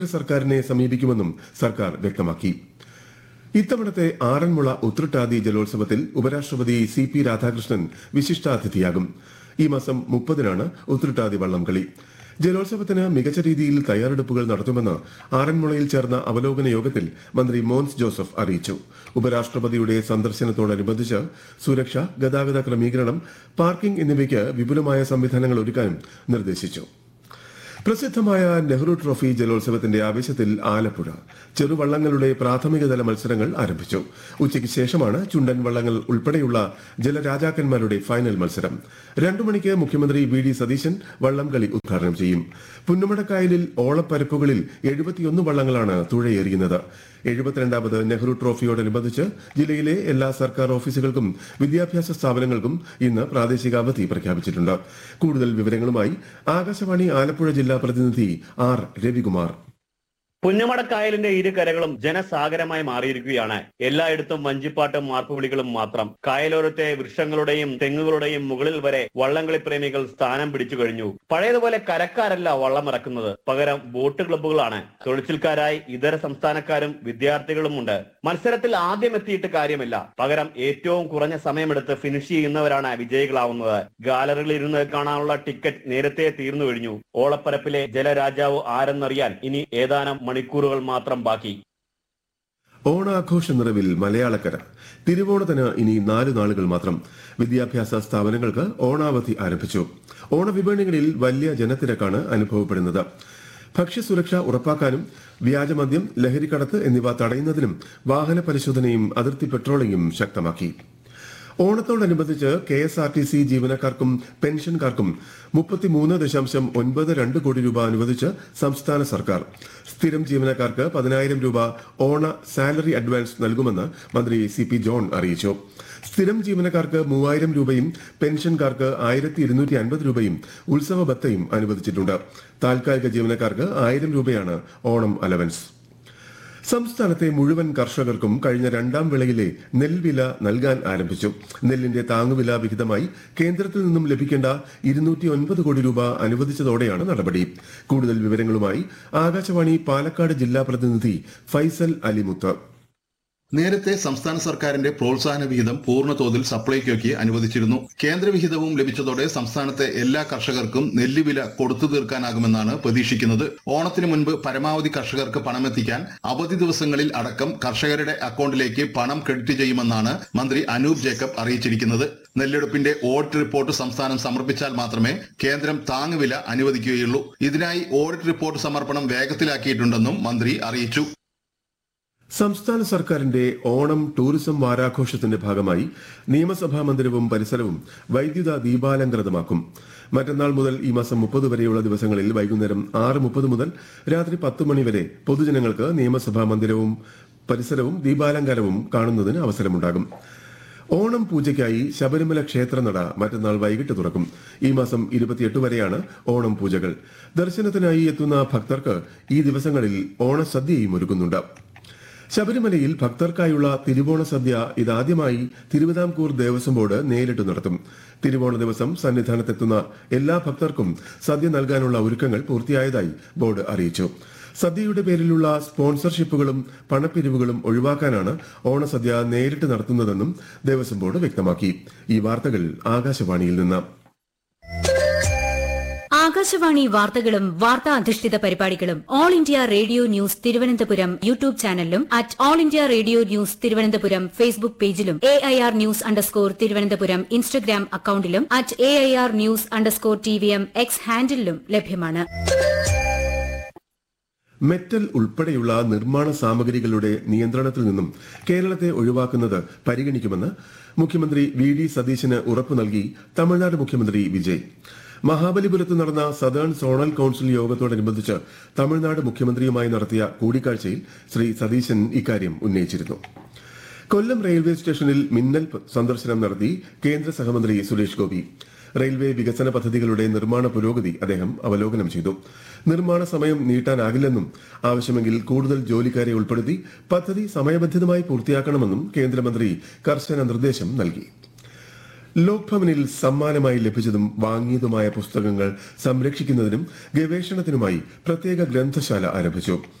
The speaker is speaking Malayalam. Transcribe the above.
സർക്കാരിനെ സമീപിക്കുമെന്നും സർക്കാർ വ്യക്തമാക്കി ഇത്തവണത്തെ ആറന്മുള ഉത്രട്ടാതി ജലോത്സവത്തിൽ ഉപരാഷ്ട്രപതി സി പി രാധാകൃഷ്ണൻ വിശിഷ്ടാതിഥിയാകും ഈ മാസം മുപ്പതിനാണ് ഉത്രട്ടാതി വള്ളംകളി ജലോത്സവത്തിന് മികച്ച രീതിയിൽ തയ്യാറെടുപ്പുകൾ നടത്തുമെന്ന് ആറന്മുളയിൽ ചേർന്ന അവലോകന യോഗത്തിൽ മന്ത്രി മോൻസ് ജോസഫ് അറിയിച്ചു ഉപരാഷ്ട്രപതിയുടെ സന്ദർശനത്തോടനുബന്ധിച്ച് സുരക്ഷ ഗതാഗത ക്രമീകരണം പാർക്കിംഗ് എന്നിവയ്ക്ക് വിപുലമായ സംവിധാനങ്ങൾ ഒരുക്കാനും നിർദ്ദേശിച്ചു പ്രസിദ്ധമായ നെഹ്റു ട്രോഫി ജലോത്സവത്തിന്റെ ആവേശത്തിൽ ആലപ്പുഴ ചെറുവള്ളങ്ങളുടെ പ്രാഥമികതല മത്സരങ്ങൾ ആരംഭിച്ചു ഉച്ചയ്ക്ക് ശേഷമാണ് ചുണ്ടൻ വള്ളങ്ങൾ ഉൾപ്പെടെയുള്ള ജലരാജാക്കന്മാരുടെ ഫൈനൽ മത്സരം രണ്ടു മണിക്ക് മുഖ്യമന്ത്രി വി ഡി സതീശൻ വള്ളംകളി ഉദ്ഘാടനം ചെയ്യും പുന്നമടക്കായലിൽ ഓളപ്പരപ്പുകളിൽ എഴുപത്തിയൊന്ന് വള്ളങ്ങളാണ് തുഴയേറിയുന്നത് എഴുപത്തിരണ്ടാമത് നെഹ്റു ട്രോഫിയോടനുബന്ധിച്ച് ജില്ലയിലെ എല്ലാ സർക്കാർ ഓഫീസുകൾക്കും വിദ്യാഭ്യാസ സ്ഥാപനങ്ങൾക്കും ഇന്ന് പ്രാദേശിക അവധി പ്രഖ്യാപിച്ചിട്ടുണ്ട് കൂടുതൽ വിവരങ്ങളുമായി ആകാശവാണി ആലപ്പുഴ ജില്ലാ പ്രതിനിധി ആർ രവികുമാർ പുന്നമടക്കായലിന്റെ ഇരു കരകളും ജനസാഗരമായി മാറിയിരിക്കുകയാണ് എല്ലായിടത്തും വഞ്ചിപ്പാട്ടും മാർപ്പുവിളികളും മാത്രം കായലോരത്തെ വൃക്ഷങ്ങളുടെയും തെങ്ങുകളുടെയും മുകളിൽ വരെ വള്ളംകളി പ്രേമികൾ സ്ഥാനം പിടിച്ചു കഴിഞ്ഞു പഴയതുപോലെ കരക്കാരല്ല വള്ളം ഇറക്കുന്നത് പകരം ബോട്ട് ക്ലബ്ബുകളാണ് തൊഴിച്ചിൽക്കാരായി ഇതര സംസ്ഥാനക്കാരും വിദ്യാർത്ഥികളും ഉണ്ട് മത്സരത്തിൽ ആദ്യം എത്തിയിട്ട് കാര്യമില്ല പകരം ഏറ്റവും കുറഞ്ഞ സമയമെടുത്ത് ഫിനിഷ് ചെയ്യുന്നവരാണ് വിജയികളാവുന്നത് ഗാലറിയിൽ ഇരുന്ന് കാണാനുള്ള ടിക്കറ്റ് നേരത്തെ തീർന്നു കഴിഞ്ഞു ഓളപ്പരപ്പിലെ ജലരാജാവ് ആരെന്നറിയാൻ ഇനി ഏതാനും മണിക്കൂറുകൾ മാത്രം ബാക്കി ഓണാഘോഷ നിറവിൽ മലയാളക്കര തിരുവോണത്തിന് ഇനി നാല് നാളുകൾ മാത്രം വിദ്യാഭ്യാസ സ്ഥാപനങ്ങൾക്ക് ഓണാവധി ആരംഭിച്ചു ഓണവിപണികളിൽ വലിയ ജനത്തിരക്കാണ് അനുഭവപ്പെടുന്നത് ഭക്ഷ്യസുരക്ഷ ഉറപ്പാക്കാനും വ്യാജമദ്യം ലഹരിക്കടത്ത് എന്നിവ തടയുന്നതിനും വാഹന പരിശോധനയും അതിർത്തി പെട്രോളിംഗും ശക്തമാക്കി ഓണത്തോടനുബന്ധിച്ച് K S R T C ജീവനക്കാർക്കും പെൻഷൻകാർക്കും മുപ്പത്തിമൂന്ന് ദശാംശം ഒൻപത് രണ്ട് കോടി രൂപ അനുവദിച്ച് സംസ്ഥാന സർക്കാർ സ്ഥിരം ജീവനക്കാർക്ക് പതിനായിരം രൂപ ഓണ സാലറി അഡ്വാൻസ് നൽകുമെന്ന് മന്ത്രി സി പി ജോൺ അറിയിച്ചു സ്ഥിരം ജീവനക്കാർക്ക് മൂവായിരം രൂപയും പെൻഷൻകാർക്ക് ആയിരത്തി ഇരുന്നൂറ്റി അൻപത് രൂപയും ഉത്സവ ഭത്തയും അനുവദിച്ചിട്ടുണ്ട് താൽക്കാലിക ജീവനക്കാർക്ക് ആയിരം രൂപയാണ് ഓണം അലവൻസ് സംസ്ഥാനത്തെ മുഴുവൻ കർഷകർക്കും കഴിഞ്ഞ രണ്ടാം വിളയിലെ നെൽവില നൽകാൻ ആരംഭിച്ചു നെല്ലിന്റെ താങ്ങുവില വിഹിതമായി കേന്ദ്രത്തിൽ നിന്നും ലഭിക്കേണ്ട ഇരുന്നൂറ്റി ഒൻപത് കോടി രൂപ അനുവദിച്ചതോടെയാണ് നടപടി കൂടുതൽ വിവരങ്ങളുമായി ആകാശവാണി പാലക്കാട് ജില്ലാ പ്രതിനിധി ഫൈസൽ അലിമുത്ത് നേരത്തെ സംസ്ഥാന സർക്കാരിന്റെ പ്രോത്സാഹന വിഹിതം പൂർണ്ണ തോതിൽ സപ്ലൈകോയ്ക്ക് അനുവദിച്ചിരുന്നു കേന്ദ്രവിഹിതവും ലഭിച്ചതോടെ സംസ്ഥാനത്തെ എല്ലാ കർഷകർക്കും നെല്ലുവില കൊടുത്തു തീർക്കാനാകുമെന്നാണ് പ്രതീക്ഷിക്കുന്നത് ഓണത്തിന് മുൻപ് പരമാവധി കർഷകർക്ക് പണമെത്തിക്കാൻ അവധി ദിവസങ്ങളിൽ അടക്കം കർഷകരുടെ അക്കൗണ്ടിലേക്ക് പണം ക്രെഡിറ്റ് ചെയ്യുമെന്നാണ് മന്ത്രി അനൂപ് ജേക്കബ് അറിയിച്ചിരിക്കുന്നത് നെല്ലെടുപ്പിന്റെ ഓഡിറ്റ് റിപ്പോർട്ട് സംസ്ഥാനം സമർപ്പിച്ചാൽ മാത്രമേ കേന്ദ്രം താങ്ങുവില അനുവദിക്കുകയുള്ളൂ ഇതിനായി ഓഡിറ്റ് റിപ്പോർട്ട് സമർപ്പണം വേഗത്തിലാക്കിയിട്ടുണ്ടെന്നും മന്ത്രി അറിയിച്ചു സംസ്ഥാന സർക്കാരിന്റെ ഓണം ടൂറിസം വാരാഘോഷത്തിന്റെ ഭാഗമായി നിയമസഭാ മന്ദിരവും പരിസരവും വൈദ്യുത ദീപാലങ്കൃതമാക്കും മറ്റന്നാൾ മുതൽ ഈ മാസം മുപ്പത് വരെയുള്ള ദിവസങ്ങളിൽ വൈകുന്നേരം ആറ് മുപ്പത് മുതൽ രാത്രി പത്ത് മണി വരെ പൊതുജനങ്ങൾക്ക് നിയമസഭാ മന്ദിരവും പരിസരവും ദീപാലങ്കാരവും കാണുന്നതിന് അവസരമുണ്ടാകും ഓണം പൂജയ്ക്കായി ശബരിമല ക്ഷേത്രനട മറ്റന്നാൾ വൈകിട്ട് തുറക്കും ഈ മാസം ഇരുപത്തിയെട്ട് വരെയാണ് ഓണം പൂജകൾ ദർശനത്തിനായി എത്തുന്ന ഭക്തർക്ക് ഈ ദിവസങ്ങളിൽ ഓണസദ്യയും ഒരുക്കുന്നുണ്ട് ശബരിമലയിൽ ഭക്തർക്കായുള്ള തിരുവോണ സദ്യ ഇതാദ്യമായി തിരുവിതാംകൂർ ദേവസ്വം ബോർഡ് നേരിട്ട് നടത്തും തിരുവോണ ദിവസം സന്നിധാനത്തെത്തുന്ന എല്ലാ ഭക്തർക്കും സദ്യ നൽകാനുള്ള ഒരുക്കങ്ങൾ പൂർത്തിയായതായി ബോർഡ് അറിയിച്ചു സദ്യയുടെ പേരിലുള്ള സ്പോൺസർഷിപ്പുകളും പണപ്പിരിവുകളും ഒഴിവാക്കാനാണ് ഓണസദ്യ നേരിട്ട് നടത്തുന്നതെന്നും ദേവസ്വം ബോർഡ് വ്യക്തമാക്കി ഈ വാർത്തകൾ ആകാശവാണിയിൽ നിന്ന് ആകാശവാണി വാർത്തകളും വാർത്താ അധിഷ്ഠിത പരിപാടികളും all India radio news Thiruvananthapuram YouTube ചാനലിലും at all India radio news Thiruvananthapuram Facebook പേജിലും A I R news underscore Thiruvananthapuram Instagram അക്കൌണ്ടിലും at A I R news underscore T V M X ഹാൻഡിലും ലഭ്യമാണ് മെറ്റൽ ഉൾപ്പെടെയുള്ള നിർമ്മാണ സാമഗ്രികളുടെ നിയന്ത്രണത്തിൽ നിന്നും കേരളത്തെ ഒഴിവാക്കുന്നത് പരിഗണിക്കുമെന്ന് മുഖ്യമന്ത്രി വി ഡി സതീശന് ഉറപ്പു നൽകി തമിഴ്നാട് മുഖ്യമന്ത്രി വിജയ് മഹാബലിപുരത്ത് നടന്ന സദേൺ സോണൽ കൌൺസിൽ യോഗത്തോടനുബന്ധിച്ച് തമിഴ്നാട് മുഖ്യമന്ത്രിയുമായി നടത്തിയ കൂടിക്കാഴ്ചയിൽ ശ്രീ സതീശൻ ഇക്കാര്യം ഉന്നയിച്ചിരുന്നു കൊല്ലം റെയിൽവേ സ്റ്റേഷനിൽ മിന്നൽ പ- സന്ദർശനം നടത്തി കേന്ദ്ര സഹമന്ത്രി സുരേഷ് ഗോപി റെയിൽവേ വികസന പദ്ധതികളുടെ നിർമ്മാണ പുരോഗതി അദ്ദേഹം അവലോകനം ചെയ്തു നിർമ്മാണ സമയം നീട്ടാനാകില്ലെന്നും ആവശ്യമെങ്കിൽ കൂടുതൽ ജോലിക്കാരെ ഉൾപ്പെടുത്തി പദ്ധതി സമയബന്ധിതമായി പൂർത്തിയാക്കണമെന്നും കേന്ദ്രമന്ത്രി കർശന നിർദ്ദേശം നൽകി ലോക് ഭവനിൽ സമ്മാനമായി ലഭിച്ചതും വാങ്ങിയതുമായ പുസ്തകങ്ങൾ സംരക്ഷിക്കുന്നതിനും ഗവേഷണത്തിനുമായി പ്രത്യേക ഗ്രന്ഥശാല ആരംഭിച്ചു